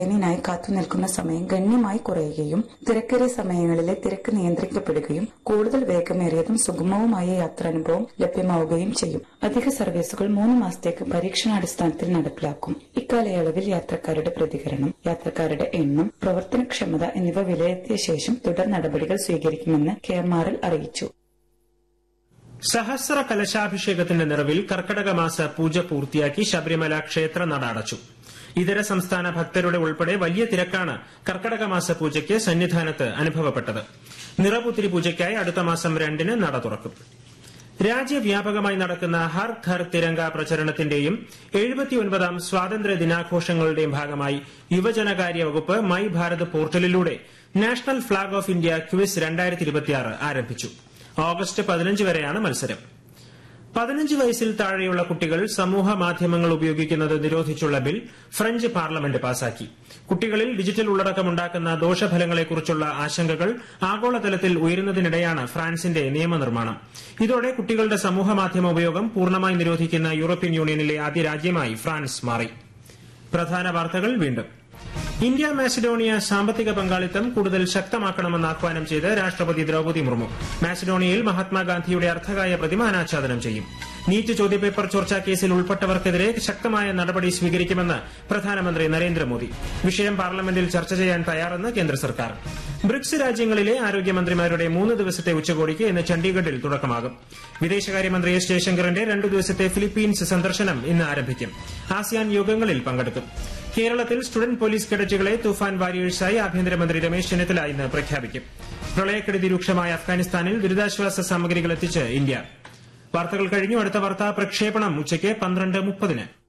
ട്രെയിനിനായി കാത്തുനിൽക്കുന്ന സമയം ഗണ്യമായി കുറയുകയും തിരക്കേറിയ സമയങ്ങളിലെ തിരക്ക് നിയന്ത്രിക്കപ്പെടുകയും കൂടുതൽ വേഗമേറിയതും സുഗമവുമായ യാത്രാനുഭവം ലഭ്യമാവുകയും ചെയ്യും അധിക സർവീസുകൾ മൂന്ന് മാസത്തേക്ക് പരീക്ഷണാടിസ്ഥാനത്തിൽ നടപ്പിലാക്കും ഇക്കാലയളവിൽ യാത്രക്കാരുടെ പ്രതികരണം യാത്രക്കാരുടെ എണ്ണം പ്രവർത്തനക്ഷമത എന്നിവ വിലയിരുത്തിയ ശേഷം തുടർ നടപടികൾ സ്വീകരിക്കുമെന്ന് കെ എം ആർ എൽ അറിയിച്ചു സഹസ്ര കലശാഭിഷേകത്തിന്റെ നിറവിൽ കർക്കടക മാസ പൂജ പൂർത്തിയാക്കി ശബരിമല ക്ഷേത്ര നട അടച്ചു ഇതര സംസ്ഥാന ഭക്തരുടെ ഉൾപ്പെടെ വലിയ തിരക്കാണ് കർക്കടക മാസ പൂജയ്ക്ക് സന്നിധാനത്ത് അനുഭവപ്പെട്ടത് നിറപുത്തിരി പൂജയ്ക്കായി അടുത്ത മാസം രണ്ടിന് നട തുറക്കും രാജ്യവ്യാപകമായി നടക്കുന്ന ഹർ ഘർ തിരങ്ക പ്രചരണത്തിന്റെയും എഴുപത്തിയൊൻപതാം സ്വാതന്ത്ര്യ ദിനാഘോഷങ്ങളുടെയും ഭാഗമായി യുവജനകാര്യ വകുപ്പ് മൈ ഭാരത് പോർട്ടലിലൂടെ national flag of India quiz രണ്ടായിരത്തി ആരംഭിച്ചു ഓഗസ്റ്റ് പതിനഞ്ച് വരെയാണ് മത്സരം പതിനഞ്ച് വയസ്സിൽ താഴെയുള്ള കുട്ടികൾ സമൂഹ മാധ്യമങ്ങൾ ഉപയോഗിക്കുന്നത് നിരോധിച്ചുള്ള ബിൽ ഫ്രഞ്ച് പാർലമെന്റ് പാസാക്കി കുട്ടികളിൽ ഡിജിറ്റൽ ഉള്ളടക്കമുണ്ടാക്കുന്ന ദോഷഫലങ്ങളെക്കുറിച്ചുള്ള ആശങ്കകൾ ആഗോളതലത്തിൽ ഉയരുന്നതിനിടെയാണ് ഫ്രാൻസിന്റെ നിയമനിർമ്മാണം ഇതോടെ കുട്ടികളുടെ സമൂഹ മാധ്യമ ഉപയോഗം പൂർണ്ണമായി നിരോധിക്കുന്ന യൂറോപ്യൻ യൂണിയനിലെ ആദ്യ രാജ്യമായി ഫ്രാൻസ് മാറി പ്രധാന വാർത്തകൾ വീണ്ടും ഇന്ത്യ മാസിഡോണിയ സാമ്പത്തിക പങ്കാളിത്തം കൂടുതൽ ശക്തമാക്കണമെന്ന് ആഹ്വാനം ചെയ്ത് രാഷ്ട്രപതി ദ്രൌപതി മുർമു മാസിഡോണിയയിൽ മഹാത്മാഗാന്ധിയുടെ അർദ്ധകായ പ്രതിമ അനാച്ഛാദനം ചെയ്യും നീറ്റ് ചോദ്യപേപ്പർ ചോർച്ചാ കേസിൽ ഉൾപ്പെട്ടവർക്കെതിരെ ശക്തമായ നടപടി സ്വീകരിക്കുമെന്ന് പ്രധാനമന്ത്രി നരേന്ദ്രമോദി വിഷയം പാർലമെന്റിൽ ചർച്ച ചെയ്യാൻ തയ്യാറെന്ന് കേന്ദ്ര സർക്കാർ ബ്രിക്സ് രാജ്യങ്ങളിലെ ആരോഗ്യമന്ത്രിമാരുടെ മൂന്ന് ദിവസത്തെ ഉച്ചകോടിക്ക് ഇന്ന് ചണ്ഡീഗഡിൽ തുടക്കമാകും വിദേശകാര്യമന്ത്രി എസ് ജയശങ്കറിന്റെ രണ്ടു ദിവസത്തെ ഫിലിപ്പീൻസ് സന്ദർശനം ഇന്ന് ആരംഭിക്കും ആസിയാൻ യോഗങ്ങളിൽ പങ്കെടുക്കും കേരളത്തിൽ സ്റ്റുഡന്റ് പോലീസ് കേഡറ്റുകളെ തുഫാൻ വാരിയേഴ്സായി ആഭ്യന്തരമന്ത്രി രമേശ് ചെന്നിത്തല ഇന്ന് പ്രഖ്യാപിക്കും പ്രളയക്കെടുതി രൂക്ഷമായ അഫ്ഗാനിസ്ഥാനിൽ ദുരിതാശ്വാസ സാമഗ്രികൾ എത്തിച്ച് ഇന്ത്യ വാർത്തകൾ കഴിഞ്ഞു അടുത്ത വാർത്താ പ്രക്ഷേപണം ഉച്ചയ്ക്ക് പന്ത്രണ്ട് മുപ്പതിന്